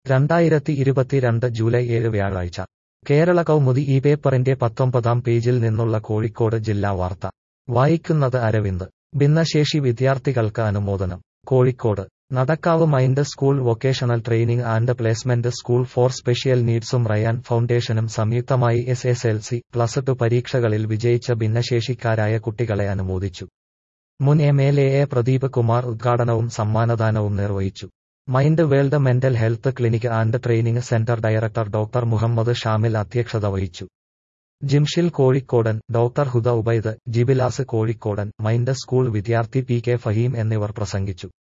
രണ്ടായിരത്തി ഇരുപത്തിരണ്ട് ജൂലൈ ഏഴ് വ്യാഴാഴ്ച കേരള കൗമുദി ഈ പേപ്പറിന്റെ പത്തൊമ്പതാം പേജിൽ നിന്നുള്ള കോഴിക്കോട് ജില്ലാ വാർത്ത വായിക്കുന്നത് അരവിന്ദ് ഭിന്നശേഷി വിദ്യാർത്ഥികൾക്ക് അനുമോദനം Kozhikode Nadakkavu mind school vocational training and placement school for special നീഡ്സും റയാൻ ഫൗണ്ടേഷനും സംയുക്തമായി S S L C plus two പരീക്ഷകളിൽ വിജയിച്ച ഭിന്നശേഷിക്കാരായ കുട്ടികളെ അനുമോദിച്ചു മുൻ M L A Pradeep Kumar ഉദ്ഘാടനവും സമ്മാനദാനവും നിർവഹിച്ചു mind world mental health clinic and training centre director doctor Muhammad Shamil അധ്യക്ഷത വഹിച്ചു Jimshil Kozhikodan doctor Huda Ubaid Jibilas Kozhikodan mind school വിദ്യാർത്ഥി പി കെ ഫഹീം എന്നിവർ പ്രസംഗിച്ചു